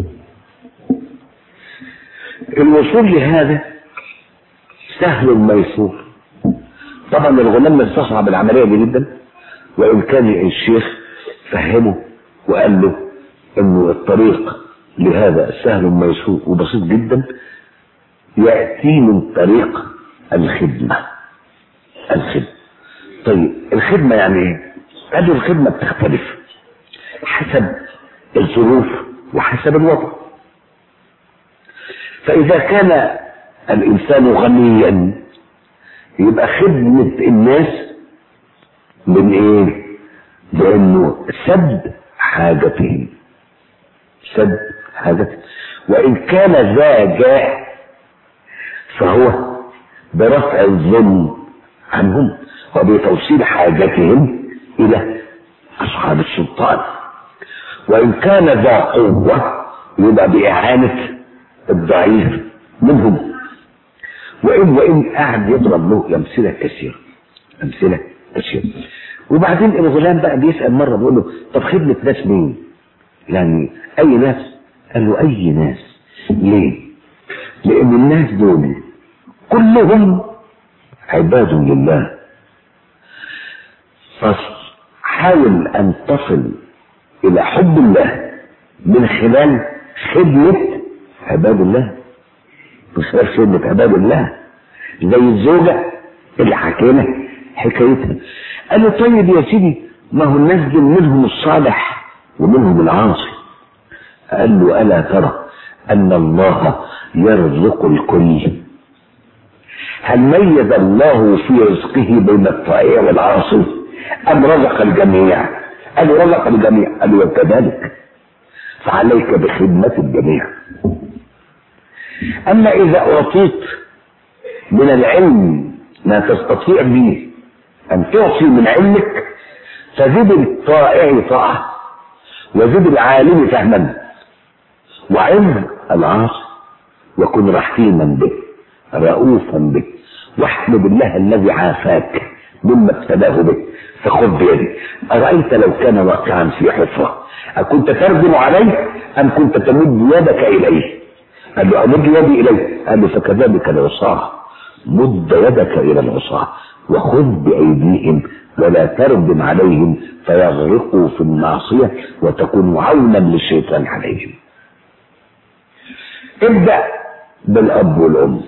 الوصول لهذا سهل ميسور طبعا الغلام مستصعب العمليه دي جدا وان كان الشيخ فهمه وقال له انه الطريق لهذا سهل ميسور وبسيط جدا يأتي من طريق الخدمة الخدمة طيب الخدمة يعني ايه؟ قالوا الخدمة بتختلف حسب الظروف وحسب الوضع فإذا كان الإنسان غنيا يبقى خدمة الناس من إيه؟ بأنه سد حاجتهم سد حاجتهم وإن كان ذا جاه فهو برفع الظلم عنهم وبتوصيل حاجتهم إلى أصحاب السلطان وإن كان ذا قوة يبقى بإعانة الضعيف منهم وإن وإن قاعد يضرب له أمثلة كثيرة أمثلة كثيرة وبعدين الغلام بقى بيسأل مرة بيقول له طب خدمة ناس مين؟ يعني أي ناس؟ قال له أي ناس ليه؟ لأن الناس دول كلهم عباد لله فحاول أن تصل إلى حب الله من خلال خدمة عباد الله من خلال خدمة عباد الله زي الزوجة اللي حكينا حكايتها قال له طيب يا سيدي ما هو الناس دول منهم الصالح ومنهم العاصي قال له ألا ترى أن الله يرزق الكل هل ميز الله في رزقه بين الطائع والعاصي أم رزق الجميع قال له رزق الجميع قال له وكذلك فعليك بخدمة الجميع أما إذا أعطيت من العلم ما تستطيع به أن تعطي من علمك فزد الطائع طاعة وزد العالم فهما وعلم العاصي وكن رحيما به رؤوفا به واحمد الله الذي عافاك مما ابتلاه به فخذ بيدي أرأيت لو كان واقعا في حفرة أكنت تردم عليه أم كنت تمد يدك إليه قال له أمد يدي إليه قال له فكذلك العصاة مد يدك إلى العصاة وخذ بأيديهم ولا تردم عليهم فيغرقوا في المعصية وتكون عونا للشيطان عليهم ابدأ بالأب والأم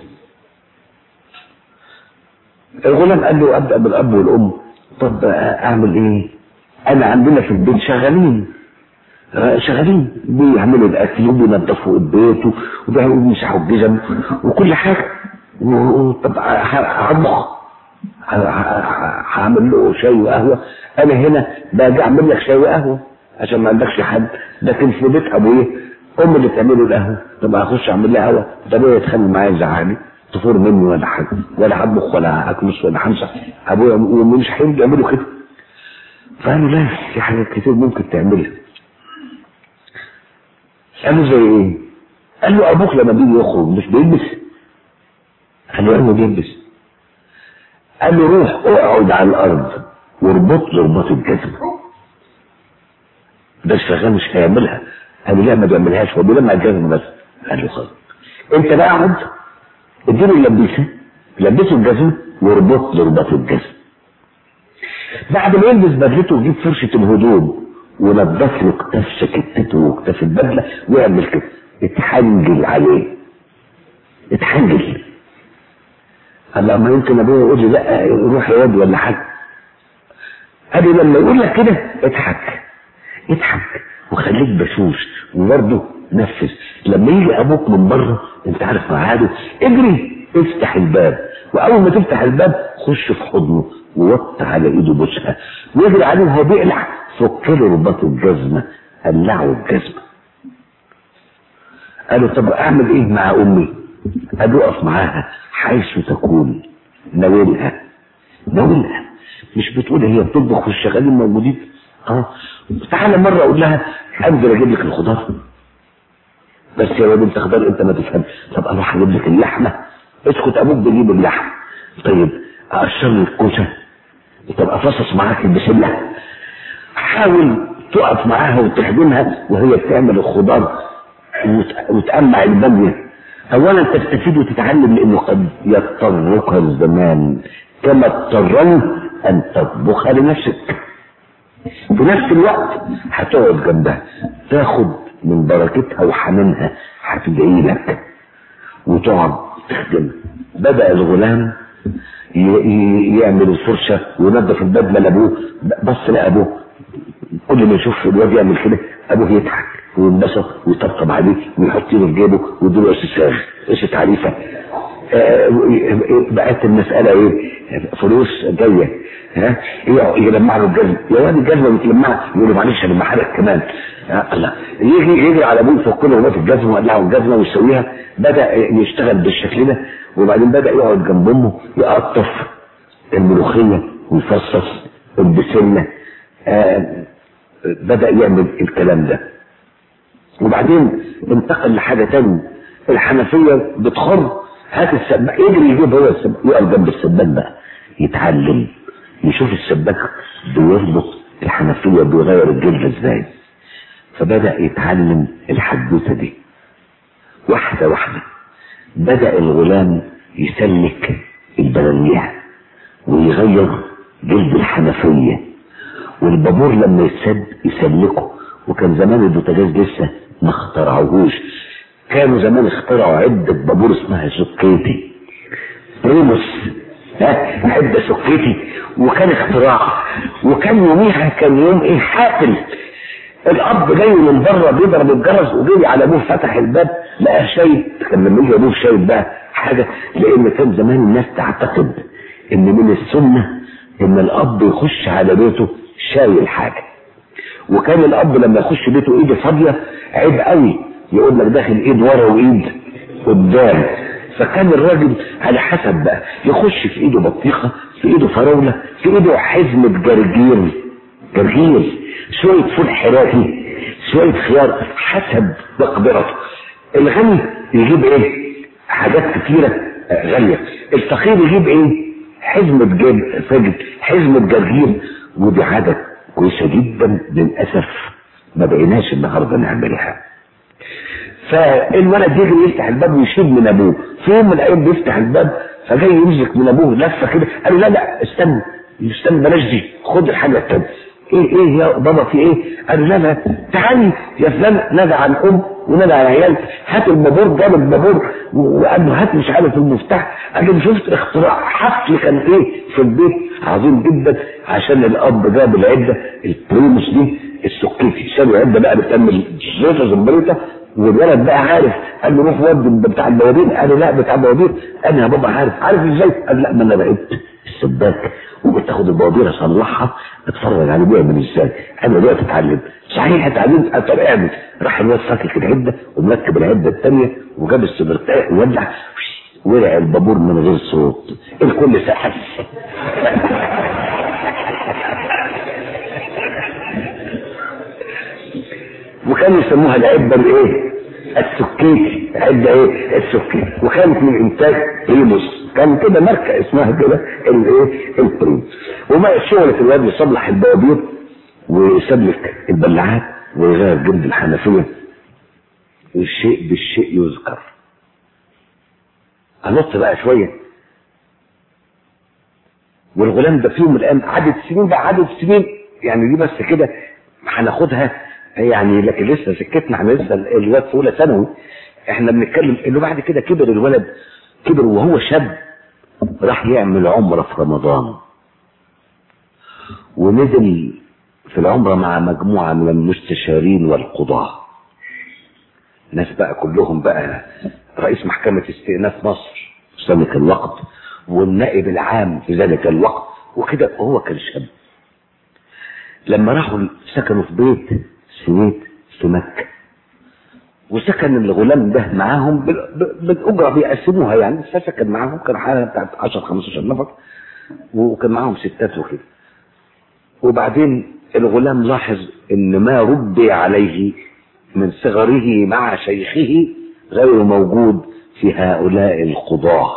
الغلام قال له ابدا بالاب والام طب اعمل ايه انا عندنا في البيت شغالين شغالين بيعملوا الاكل وبينظفوا البيت وبيمسحوا الجزم وكل حاجه طب هطبخ هعمل له شاي وقهوه انا هنا باجي اعمل لك شاي وقهوه عشان ما عندكش حد لكن في بيت ابويا ام اللي تعمل له القهوه طب هخش اعمل لها قهوه طب هي يتخانق معايا يزعلني تفور مني ولا حاجه ولا هطبخ ولا هكنس ولا همسح ابويا وامي مش هيجوا يعملوا كده فقالوا لا في حاجات كتير ممكن تعملها قالوا زي ايه؟ قال له ابوك لما بيجي يخرج مش بيلبس؟ قال له ايوه بيلبس قال له روح اقعد على الارض واربط له رباط الجزمه ده الشغال مش هيعملها قال له لا ما بيعملهاش هو بيلمع الجزمه بس قال له خلاص انت بقى اقعد اديله اللبسه لبسه الجزمه واربط له رباط الجزمه بعد ما يلبس بدلته ويجيب فرشه الهدوم ونضف له كتاف شكتته وكتاف البدله ويعمل كده اتحنجل عليه اتحنجل قال له ما يمكن ابويا يقول لي لا روح يا واد ولا حاجه قال لي لما يقول لك كده اضحك اضحك وخليك بشوش وبرضه نفذ لما يجي ابوك من بره انت عارف ميعاده اجري افتح الباب واول ما تفتح الباب خش في حضنه ووط على ايده بوسها واجري عليه وهو بيقلع فك له رباط الجزمه قلعه الجزمه قالوا طب اعمل ايه مع امي قال اقف معاها حيث تكون ناولها ناولها مش بتقول هي بتطبخ والشغالين موجودين اه تعالى مره اقول لها انزل اجيب لك الخضار بس يا واد انت خضار انت ما تفهم طب اروح اجيب لك اللحمه اسكت ابوك بيجيب اللحم طيب اقشر لك الكوسه طب افصص معاك البسله حاول تقف معاها وتخدمها وهي بتعمل الخضار وت- وتقمع الباميه اولا تستفيد وتتعلم لانه قد يضطرك الزمان كما اضطرني ان تطبخ لنفسك في نفس الوقت هتقعد جنبها تاخد من بركتها وحنانها هتدعي لك وتقعد تخدم بدأ الغلام ي- ي- يعمل الفرشة وينظف البدلة لأبوه بص لأبوه كل ما يشوف الواد يعمل كده أبوه يضحك وينبسط ويطبطب عليه ويحط ايده في جيبه ويديله قش قش تعريفة آه، بقت المسألة ايه فلوس جاية ها إيه يلمع له الجزمة يا واد الجزمة بتلمعها يقول له معلش انا لك كمان آه، الله يجي يجي على ابوه يفك له هناك الجزمة ويقلعه الجزمة ويسويها بدأ يشتغل بالشكل ده وبعدين بدأ يقعد جنب امه يقطف الملوخية ويفصص البسلة آه بدأ يعمل الكلام ده وبعدين انتقل لحاجة تانية الحنفية بتخر هات السباك يجري يجيب هو السباك يقف جنب السباك بقى يتعلم يشوف السباك بيربط الحنفية بيغير الجلد ازاي فبدأ يتعلم الحدوثة دي واحدة واحدة بدأ الغلام يسلك البلاليع ويغير جلد الحنفية والبابور لما يتسد يسلكه وكان زمان البوتاجاز لسه ما اخترعوهوش كانوا زمان اخترعوا عدة بابور اسمها سكيتي بريموس ها عدة سكيتي وكان اختراع وكان يوميها كان يوم ايه حافل الاب جاي من بره بيضرب الجرس وجري على ابوه فتح الباب لقى شايب كان لما يجي ابوه شايب بقى حاجه لان كان زمان الناس تعتقد ان من السنه ان الاب يخش على بيته شايل حاجه وكان الاب لما يخش بيته ايده فاضيه عيب قوي يقول لك داخل ايد ورا وايد قدام فكان الراجل على حسب بقى يخش في ايده بطيخه في ايده فراوله في ايده حزمه جرجير جرجير شويه فول حراتي شويه خيار حسب مقدرته الغني يجيب ايه حاجات كتيره آه، غاليه الفقير يجيب ايه حزمه جيب فجل حزمه جرجير ودي عاده كويسه جدا للاسف ما بقيناش النهارده نعملها فالولد يجري يفتح الباب ويشيل من ابوه في يوم من الايام بيفتح الباب فجاي يمسك من ابوه لفه كده قال له لا لا استنى استنى بلاش دي خد الحاجه التانيه ايه ايه يا بابا في ايه؟ قال له لا لا تعالي يا فلان نادى على الام ونادى على العيال هات البابور جاب البابور وقال له هات مش عارف المفتاح قال له شفت اختراع حفل كان ايه في البيت عظيم جدا عشان الاب جاب العده البريموس دي السكيتي شالوا عده بقى بتعمل زيطه زمبريطه والولد بقى عارف قال له روح ودي بتاع البوابير قال له لا بتاع البوابير انا يا بابا عارف عارف ازاي قال لا ما انا بقيت السباك وبتاخد البوابير اصلحها اتفرج عليه بيعمل ازاي انا دلوقتي اتعلم صحيح اتعلمت طب اعمل راح الواد فاكك العده ومركب العده الثانيه وجاب السبرتاء وولع ولع البابور من غير صوت الكل سحب وكانوا يسموها العده الايه؟ السكيتي عده ايه؟ السكيتي وكانت من انتاج بريموس كان كده ماركه اسمها كده الايه؟ البريموس وما شغلة الواد يصلح البوابير ويسلك البلاعات ويغير جلد الحنفيه والشيء بالشيء يذكر انط بقى شويه والغلام ده في يوم من الايام عدد السنين بقى عدد السنين يعني دي بس كده هناخدها يعني لكن لسه سكتنا احنا لسه الواد في اولى ثانوي احنا بنتكلم انه بعد كده كبر الولد كبر وهو شاب راح يعمل عمره في رمضان ونزل في العمره مع مجموعه من المستشارين والقضاه ناس بقى كلهم بقى رئيس محكمة استئناف مصر في ذلك الوقت والنائب العام في ذلك الوقت وكده وهو كان شاب لما راحوا سكنوا في بيت سويت في مكة وسكن الغلام ده معاهم بال- بالأجرة بيقسموها يعني فسكن معاهم كان حالة بتاعت 10 15 نفر وكان معاهم ستات وكده وبعدين الغلام لاحظ ان ما ربي عليه من صغره مع شيخه غير موجود في هؤلاء القضاة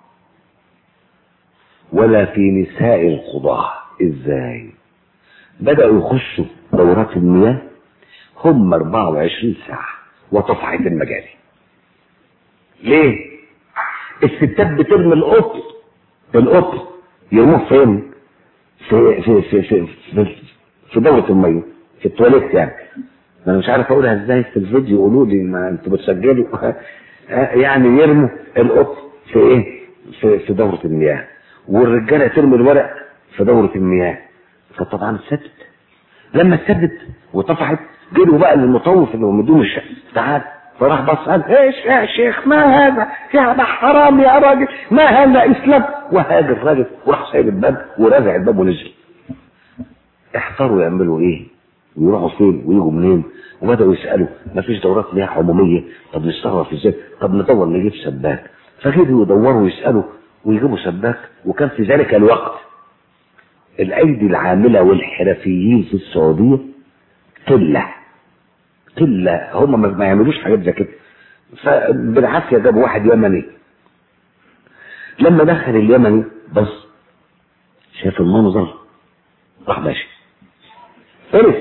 ولا في نساء القضاة ازاي بدأوا يخشوا دورات المياه هم 24 ساعة وطفحت المجاري ليه الستات بترمي القط القط يرموه فين في في في في في, في دورة المية في التواليت يعني ما انا مش عارف اقولها ازاي في الفيديو قولوا لي ما انتوا بتسجلوا يعني يرموا القط في ايه في في دوره المياه والرجاله ترمي الورق في دوره المياه فطبعا اتسدت لما اتسدت وطفحت جروا بقى للمطوف اللي هو مدوم الشقه تعال فراح بص قال ايش يا شيخ ما هذا يا ده حرام يا راجل ما هذا اسلام وهاجر الراجل وراح سايب الباب ورازع الباب ونزل احتاروا يعملوا ايه ويروحوا فين ويجوا منين وبداوا يسالوا ما فيش دورات ليها عموميه طب نستغرب ازاي طب ندور نجيب سباك فجدوا يدوروا ويسالوا ويجيبوا سباك وكان في ذلك الوقت الايدي العامله والحرفيين في السعوديه قله قله هم ما ما يعملوش حاجات زي كده فبالعافيه جابوا واحد يمني لما دخل اليمني بص شاف المنظر راح ماشي عرف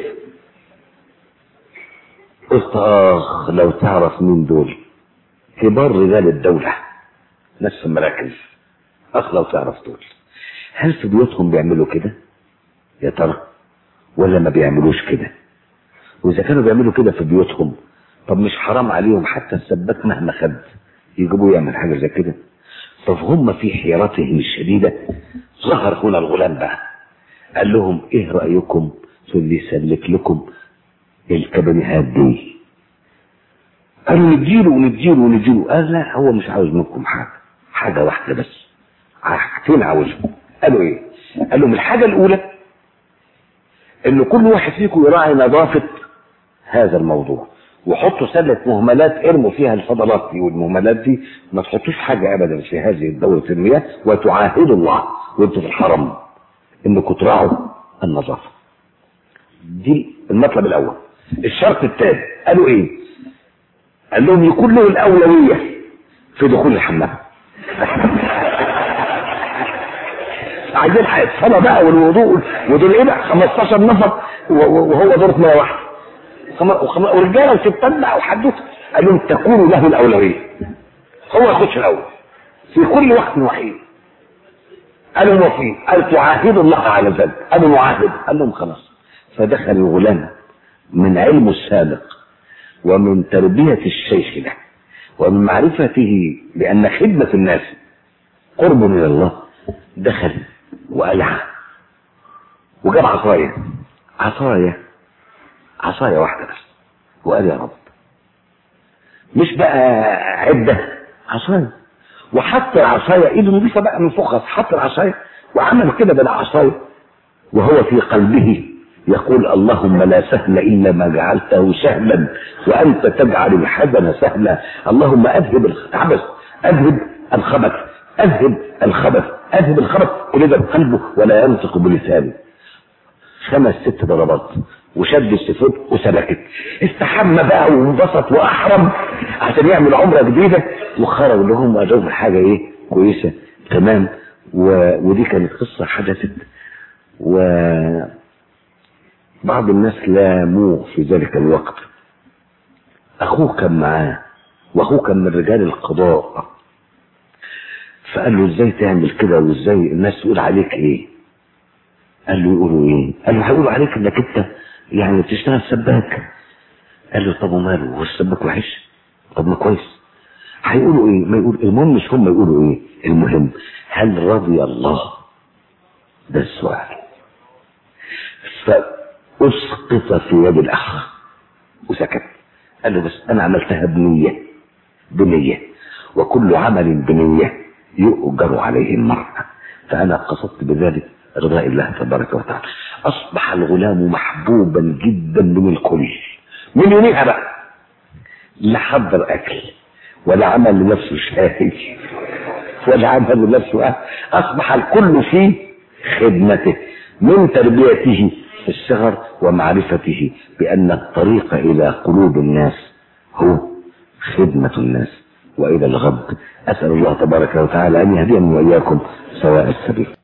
قلت اخ لو تعرف مين دول كبار رجال الدولة ناس في المراكز اخ لو تعرف دول هل في بيوتهم بيعملوا كده يا ترى ولا ما بيعملوش كده واذا كانوا بيعملوا كده في بيوتهم طب مش حرام عليهم حتى السباك مهما خد يجيبوه يعمل حاجه زي كده طب هم في حيرتهم الشديده ظهر هنا الغلام بقى قال لهم ايه رايكم في اللي يسلك لكم الكابينيهات دي قالوا نديله ونديله ونديله قال لا هو مش عاوز منكم حاجه حاجه واحده بس حاجتين عاوزهم قالوا ايه قال لهم الحاجه الاولى ان كل واحد فيكم يراعي نظافه هذا الموضوع وحطوا سلة مهملات ارموا فيها الفضلات دي والمهملات دي ما تحطوش حاجة ابدا في هذه دورة المياه وتعاهدوا الله وانتوا في الحرم انكم تراعوا النظافة دي المطلب الاول الشرط الثاني قالوا ايه قال لهم يكون له الاولوية في دخول الحمام عايزين حق الصلاة بقى والوضوء ودول ايه بقى 15 نفر وهو دورة مياه واحدة ورجاله وستات بقى وحدوته قال لهم تكون له الاولويه هو ياخدش الاول في كل وقت وحيد قالوا موافقين قال تعاهدوا الله على ذلك قالوا نعاهد قال لهم خلاص فدخل الغلام من علمه السابق ومن تربية الشيخ له ومن معرفته بأن خدمة الناس قرب من الله دخل وقلع وجاب عصاية عصاية عصاية واحدة بس وقال يا رب مش بقى عدة عصاية وحط العصاية ايده نظيفة بقى من فوق حط العصاية وعمل كده بالعصاية وهو في قلبه يقول اللهم لا سهل الا ما جعلته سهلا وانت تجعل الحزن سهلا اللهم اذهب العبث اذهب الخبث اذهب الخبث اذهب الخبث كل ده بقلبه ولا ينطق بلسانه خمس ست ضربات وشد السفود وسلكت استحمى بقى وانبسط واحرم عشان يعمل عمره جديده وخرج لهم واجوب حاجه ايه كويسه تمام و... ودي كانت قصه حدثت و بعض الناس لاموه في ذلك الوقت اخوه كان معاه واخوه كان من رجال القضاء فقال له ازاي تعمل كده وازاي الناس تقول عليك ايه قال له يقولوا ايه قال له هيقولوا عليك انك انت يعني بتشتغل سباك قال له طب وماله هو السباك وحش طب ما كويس هيقولوا ايه ما يقول المهم مش هم يقولوا ايه المهم هل رضي الله ده السؤال فاسقط في يد الاخ وسكت قال له بس انا عملتها بنيه بنيه وكل عمل بنيه يؤجر عليه المرء فانا قصدت بذلك رضاء الله تبارك وتعالى اصبح الغلام محبوبا جدا من الكل من يوميها بقى لا حضر اكل ولا عمل لنفسه شاي ولا عمل لنفسه أكل. اصبح الكل في خدمته من تربيته في الصغر ومعرفته بان الطريق الى قلوب الناس هو خدمه الناس والى الغد اسال الله تبارك وتعالى ان يهديني واياكم سواء السبيل